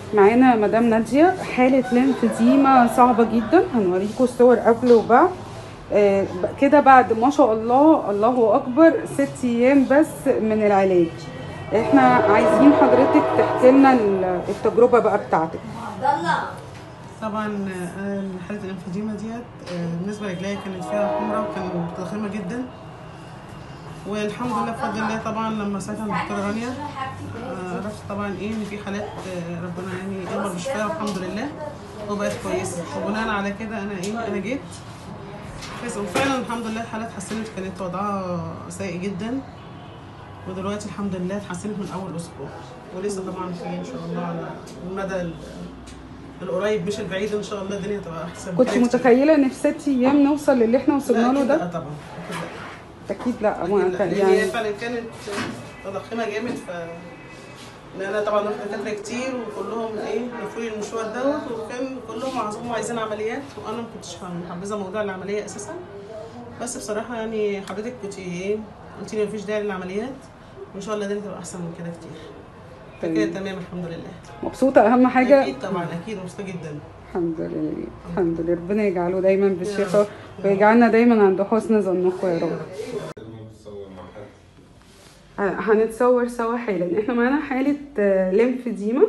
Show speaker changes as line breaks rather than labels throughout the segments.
معانا مدام ناديه حاله ليمفديما صعبه جدا هنوريكم صور قبل وبعد آه، كده بعد ما شاء الله الله اكبر ست ايام بس من العلاج احنا عايزين حضرتك تحكي لنا ال- التجربه بقى بتاعتك
طبعا آه، حاله الانفديمه ديت آه، بالنسبه لرجليا كانت فيها حمرة وكانت متضخمه جدا والحمد لله بفضل الله طبعا لما سالت عن الدكتوره رانيا آه، عرفت طبعا ايه ان في حالات آه، ربنا يعني امر بشفاها والحمد لله وبقت كويسه وبناء على كده انا ايه انا جيت بس وفعلا الحمد لله الحالة اتحسنت كانت وضعها سيء جدا ودلوقتي الحمد لله اتحسنت من اول اسبوع ولسه طبعا في ان شاء الله على المدى ال- القريب مش البعيد ان شاء الله الدنيا تبقى احسن
كنت
بكتير.
متخيله ان في ست ايام نوصل للي احنا
لا،
وصلنا له
أكيد لا
ده
طبعا
اكيد لا
أكيد
ما
لا
كان-
لأن
يعني
هي فعلا كانت متضخمه جامد ف لان انا طبعا رحت دكاتره كتير وكلهم ايه لفوا لي المشوار دوت وكان كلهم معظمهم عايزين عمليات وانا ما كنتش محبذه موضوع العمليه اساسا بس بصراحه يعني حضرتك كنت ايه قلت لي مفيش داعي للعمليات وان شاء الله الدنيا تبقى احسن من كده كتير فكده
طيب.
تمام الحمد لله
مبسوطه اهم حاجه
اكيد طبعا اكيد مبسوطه جدا
الحمد لله الحمد لله ربنا يجعله دايما بالشفاء ويجعلنا دايما عند حسن ظنكم يا رب هنتصور سوا حالا احنا معانا حالة آه، ليمفديما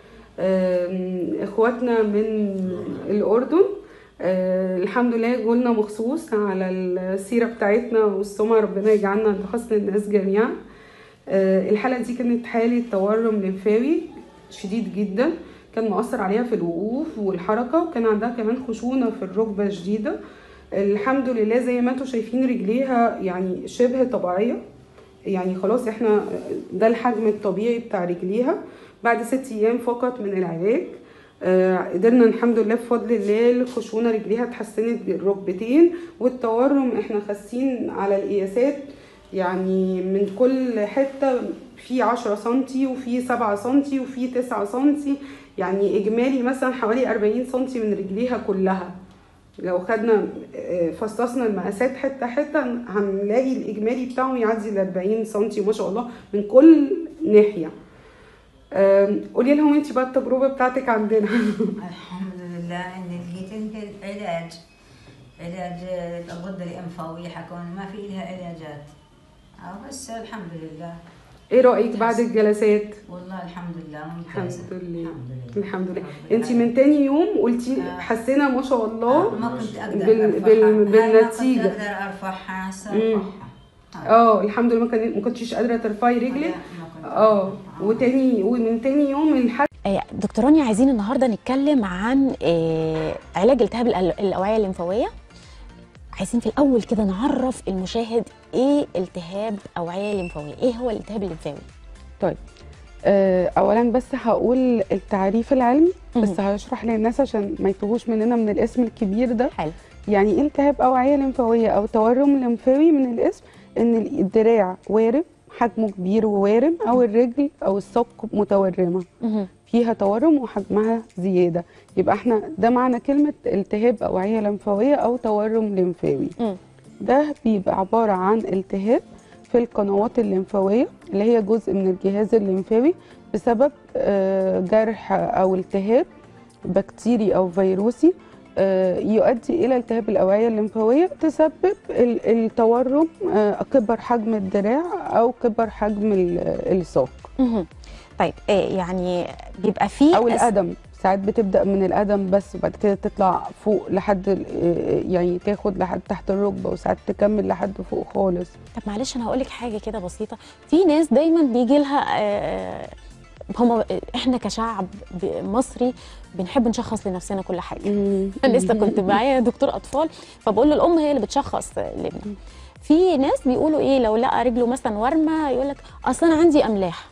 آم، اخواتنا من الاردن آه، الحمد لله جولنا مخصوص على السيرة بتاعتنا والسمعة ربنا يجعلنا عند حسن الناس جميعا آه، الحالة دي كانت حالة تورم لمفاوي شديد جدا كان مؤثر عليها في الوقوف والحركة وكان عندها كمان خشونة في الركبة شديدة الحمد لله زي ما انتم شايفين رجليها يعني شبه طبيعية يعني خلاص احنا ده الحجم الطبيعي بتاع رجليها بعد ست ايام فقط من العلاج آه، قدرنا الحمد لله بفضل الله الخشونه رجليها اتحسنت بالركبتين والتورم احنا خاسين على القياسات يعني من كل حته في 10 سنتي وفي 7 سنتي وفي 9 سنتي يعني اجمالي مثلا حوالي 40 سنتي من رجليها كلها لو خدنا آه، فصصنا المقاسات حته حته هنلاقي الاجمالي بتاعهم يعدي ال 40 سنتي ما شاء الله من كل ناحيه آم، قولي لهم انت بقى التجربه بتاعتك عندنا
الحمد لله اني لقيت انت علاج علاج الغده الانفويه حكون ما في لها علاجات آه، بس الحمد لله
ايه رايك بعد الجلسات
والله الحمد لله
الحمد
ممتازه
لله
الحمد لله
الحمد لله
رب
انت من تاني يوم قلتي
آه.
حسينا ما شاء الله
ما كنت اقدر
بال-
أرفعها.
بال-
هاي ما
بالنتيجة.
كنت اقدر ارفعها هسه
مم.
ارفعها
اه الحمد لله ما كان- ما كنتش قادره ترفعي رجلك اه وتاني ومن تاني يوم الحاجه
آه، دكتور رانيا عايزين النهارده نتكلم عن آه، علاج التهاب الأل- الاوعيه الليمفاويه عايزين في الاول كده نعرف المشاهد ايه التهاب اوعيه ليمفاويه ايه هو الالتهاب الليمفاوي
طيب آه، اولا بس هقول التعريف العلمي بس
مهم.
هشرح للناس عشان ما يتوهوش مننا من الاسم الكبير ده
حلو
يعني ايه التهاب اوعيه لمفاويه او تورم لمفاوي من الاسم ان الدراع وارم حجمه كبير ووارم او الرجل او الساق متورمه
مهم.
فيها تورم وحجمها زياده يبقى احنا ده معنى كلمه التهاب اوعيه لمفاويه او تورم لمفاوي
مم.
ده بيبقى عباره عن التهاب في القنوات الليمفاويه اللي هي جزء من الجهاز الليمفاوي بسبب آه، جرح او التهاب بكتيري او فيروسي آه، يؤدي الى التهاب الاوعيه الليمفاويه تسبب ال- التورم آه، كبر حجم الدراع او كبر حجم ال- الساق
مهم. طيب آه، يعني بيبقى فيه
او
أس-
القدم ساعات بتبدا من القدم بس وبعد كده تطلع فوق لحد ال- آه، يعني تاخد لحد تحت الركبه وساعات تكمل لحد فوق خالص
طب معلش انا هقول لك حاجه كده بسيطه في ناس دايما بيجي لها آه، هم احنا كشعب ب- مصري بنحب نشخص لنفسنا كل حاجه انا لسه كنت معايا دكتور اطفال فبقول له الام هي اللي بتشخص لابنها في ناس بيقولوا ايه لو لقى رجله مثلا ورمه يقول لك اصل انا عندي املاح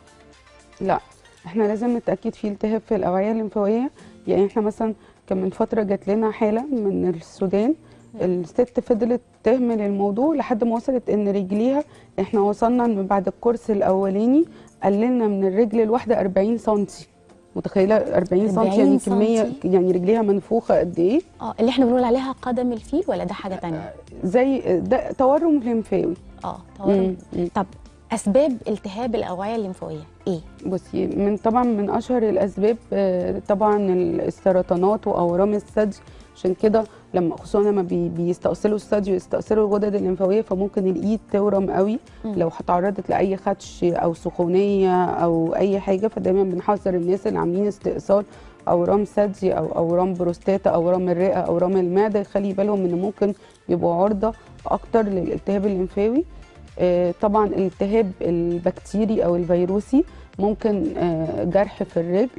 لا احنا لازم نتاكد في التهاب في الاوعيه الليمفاويه يعني احنا مثلا كان من فتره جات لنا حاله من السودان الست فضلت تهمل الموضوع لحد ما وصلت ان رجليها احنا وصلنا ان بعد الكورس الاولاني قللنا من الرجل الواحده 40 سم متخيله 40 سم
40
يعني كميه
سنتي؟
يعني رجليها منفوخه قد ايه
اه اللي احنا بنقول عليها قدم الفيل ولا ده حاجه تانية
زي ده تورم ليمفاوي
اه تورم
مم.
طب اسباب التهاب الاوعيه الليمفاويه ايه
بصي من طبعا من اشهر الاسباب آه، طبعا السرطانات واورام الثدي عشان كده لما خصوصا لما بي بيستأصلوا الثدي ويستأصلوا الغدد الليمفاويه فممكن الايد تورم قوي
مم.
لو اتعرضت لاي خدش او سخونيه او اي حاجه فدايما بنحذر الناس اللي عاملين استئصال اورام ثدي او اورام بروستاتا اورام الرئه اورام المعده يخلي بالهم ان ممكن يبقوا عرضه اكتر للالتهاب الليمفاوي آه، طبعا الالتهاب البكتيري او الفيروسي ممكن آه، جرح في الرجل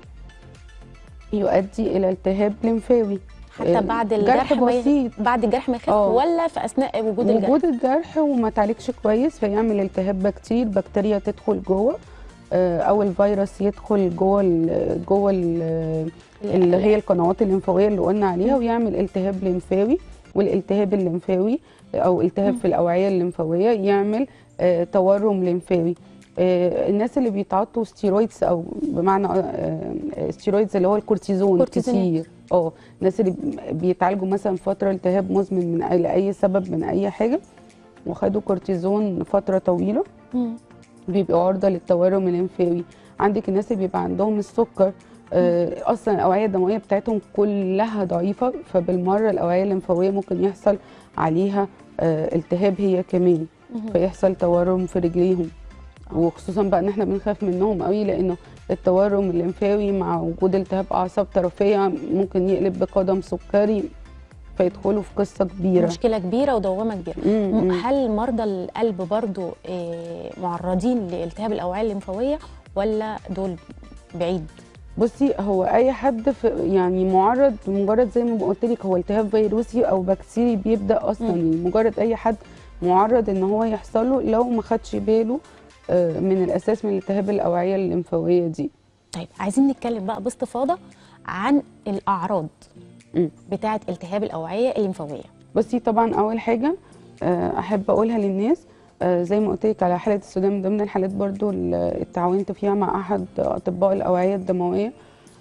يؤدي الى التهاب ليمفاوي
حتى
آه،
بعد
جرح
الجرح ما ي-
بسيط
بعد الجرح ما يخف
آه.
ولا في اثناء وجود الجرح
وجود الجرح وما تعالجش كويس فيعمل التهاب بكتير بكتيريا تدخل جوه آه، او الفيروس يدخل جوه ال جوه ال اللي هي القنوات الليمفاويه اللي قلنا عليها ويعمل التهاب ليمفاوي والالتهاب الليمفاوي او التهاب في الاوعيه الليمفاويه يعمل آه، تورم ليمفاوي آه، الناس اللي بيتعاطوا ستيرويدز او بمعنى آه، ستيرويدز اللي هو الكورتيزون
كورتيزونات.
كتير اه الناس اللي بيتعالجوا مثلا فتره التهاب مزمن من اي لاي سبب من اي حاجه وخدوا كورتيزون فتره طويله
مم.
بيبقوا عرضه للتورم الليمفاوي عندك الناس اللي بيبقى عندهم السكر آه، اصلا الاوعيه الدمويه بتاعتهم كلها ضعيفه فبالمره الاوعيه الليمفاويه ممكن يحصل عليها آه، التهاب هي كمان
مهم.
فيحصل تورم في رجليهم وخصوصا بقى ان احنا بنخاف منهم قوي لانه التورم الليمفاوي مع وجود التهاب اعصاب طرفيه ممكن يقلب بقدم سكري فيدخلوا في قصه كبيره
مشكله كبيره ودوامه كبيره
مم،
م-
مم.
هل مرضى القلب برضو آه، معرضين لالتهاب الاوعيه الليمفاويه ولا دول بعيد
بصي هو اي حد في يعني معرض مجرد زي ما قلت لك هو التهاب فيروسي او بكتيري بيبدا اصلا
مم.
يعني مجرد اي حد معرض ان هو يحصل له لو ما خدش باله آه، من الاساس من التهاب الاوعيه الليمفاويه دي
طيب عايزين نتكلم بقى باستفاضه عن الاعراض
مم.
بتاعه التهاب الاوعيه الليمفاويه
بصي طبعا اول حاجه آه، احب اقولها للناس آه، زي ما قلت لك على حاله السودان من ضمن الحالات برضو اللي اتعاونت فيها مع احد اطباء الاوعيه الدمويه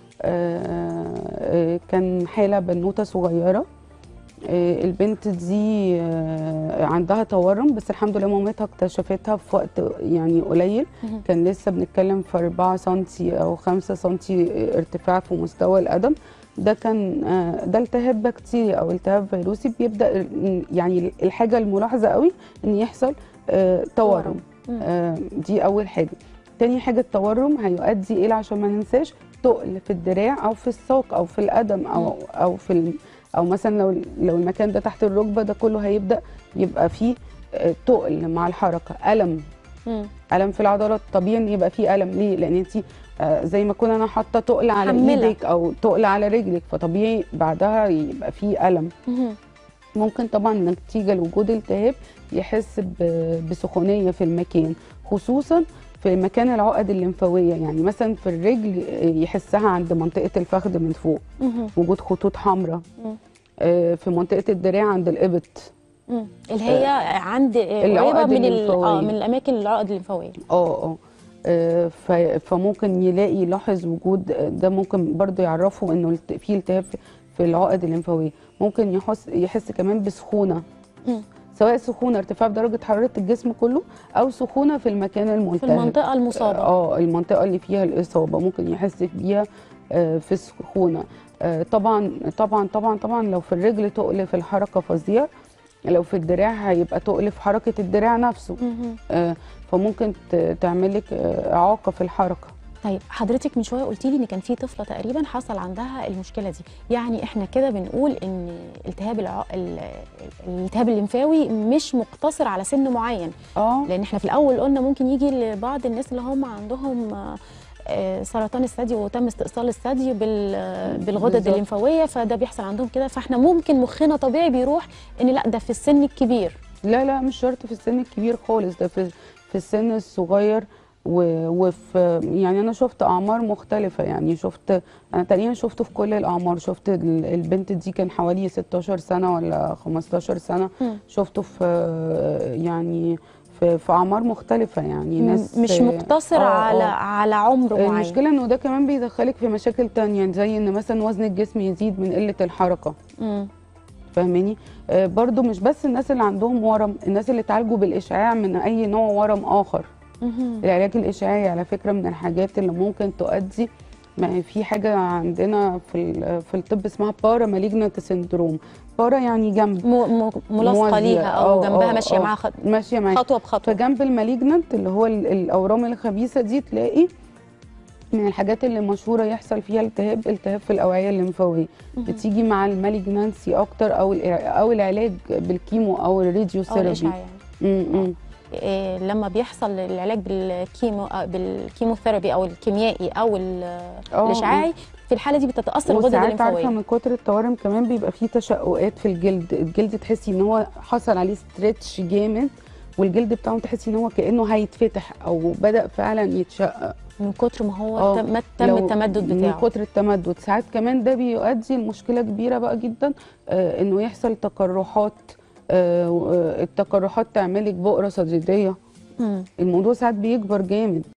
آه، آه، كان حاله بنوته صغيره آه، البنت دي آه، عندها تورم بس الحمد لله مامتها اكتشفتها في وقت يعني قليل
مهم.
كان لسه بنتكلم في 4 سنتي او 5 سنتي ارتفاع في مستوى القدم ده كان آه، ده التهاب بكتيري او التهاب فيروسي بيبدا ال- يعني الحاجه الملاحظه قوي ان يحصل آه، تورم
مم.
آه، دي اول حاجه تاني حاجه التورم هيؤدي الى عشان ما ننساش تقل في الدراع او في الساق او في القدم او او في ال- او مثلا لو لو المكان ده تحت الركبه ده كله هيبدا يبقى فيه آه، تقل مع الحركه الم
مم.
الم في العضلات طبيعي ان يبقى فيه الم ليه لان انت زي ما كنا انا حاطه تقل على
محملة.
ايدك او تقل على رجلك فطبيعي بعدها يبقى فيه الم
مهم.
ممكن طبعا نتيجه لوجود التهاب يحس ب- بسخونيه في المكان خصوصا في مكان العقد الليمفاويه يعني مثلا في الرجل يحسها عند منطقه الفخذ من فوق
مهم.
وجود خطوط حمراء
مم.
آه، في منطقه الدراع عند الابط
مم. اللي هي عند قريبه
العقد
من ال-
الليمفاوية.
اه من الاماكن العقد الليمفاويه
اه اه آه، ف- فممكن يلاقي يلاحظ وجود ده ممكن برضو يعرفه انه الت- في التهاب في- في العقد الليمفاويه ممكن يحس يحس كمان بسخونه
مم.
سواء سخونه ارتفاع درجه حراره الجسم كله او سخونه في المكان
في
الملتهب
المنطقه المصابه
اه المنطقه اللي فيها الاصابه ممكن يحس بيها آه، في السخونه آه، طبعا طبعا طبعا طبعا لو في الرجل تقل في الحركه فظيع لو في الدراع هيبقى تقل في حركه الدراع نفسه
مهم.
آه، فممكن ت- تعمل لك آه، اعاقه في الحركه
طيب حضرتك من شويه قلتي لي ان كان في طفله تقريبا حصل عندها المشكله دي يعني احنا كده بنقول ان التهاب الع... ال- الالتهاب الليمفاوي مش مقتصر على سن معين
اه
لان احنا في الاول قلنا ممكن يجي لبعض الناس اللي هم عندهم آه، آه، سرطان الثدي وتم استئصال الثدي بال- بالغدد
بالظبط.
الليمفاويه فده بيحصل عندهم كده فاحنا ممكن مخنا طبيعي بيروح ان لا ده في السن الكبير
لا لا مش شرط في السن الكبير خالص ده في في السن الصغير و- وفي يعني انا شفت اعمار مختلفه يعني شفت انا تقريبا شفته في كل الاعمار شفت ال- البنت دي كان حوالي 16 سنه ولا 15 سنه
مم.
شفته في يعني في, في اعمار مختلفه يعني ناس
مش مقتصر
آه،
على
آه.
على عمر معين
المشكله انه ده كمان بيدخلك في مشاكل تانية زي ان مثلا وزن الجسم يزيد من قله الحركه
مم.
فاهماني آه برضو مش بس الناس اللي عندهم ورم الناس اللي اتعالجوا بالاشعاع من اي نوع ورم اخر
مهم.
العلاج الاشعاعي على فكره من الحاجات اللي ممكن تؤدي ما في حاجه عندنا في ال- في الطب اسمها بارا مالجنت سندروم بارا يعني جنب
م- م- ملاصقه
موازية.
ليها او
آه،
جنبها
آه،
ماشيه
آه.
معاها خط-
ماشيه معاك
خطوه بخطوه
فجنب المالجنت اللي هو ال- الاورام الخبيثه دي تلاقي من الحاجات اللي مشهوره يحصل فيها التهاب التهاب في الاوعيه الليمفاويه بتيجي مع المالجنانسي اكتر او الع- او العلاج بالكيمو او الراديو
او
ثيرابي
الاشعاع يعني إيه لما بيحصل العلاج بالكيمو آه، بالكيموثيرابي او الكيميائي او ال-
آه،
الاشعاعي في الحاله دي بتتاثر الغده
وساعات عارفه
الليمفاويه
من كتر التورم كمان بيبقى فيه تشققات في الجلد الجلد تحسي ان هو حصل عليه ستريتش جامد والجلد بتاعه تحسي ان هو كانه هيتفتح او بدا فعلا يتشقق
من كتر ما هو
آه،
تم, تم
لو-
التمدد
من
بتاعه
كتر التمدد ساعات كمان ده بيؤدي لمشكله كبيره بقى جدا آه انه يحصل تقرحات آه آه، التقرحات تعملك بؤره صديديه
مم.
الموضوع ساعات بيكبر جامد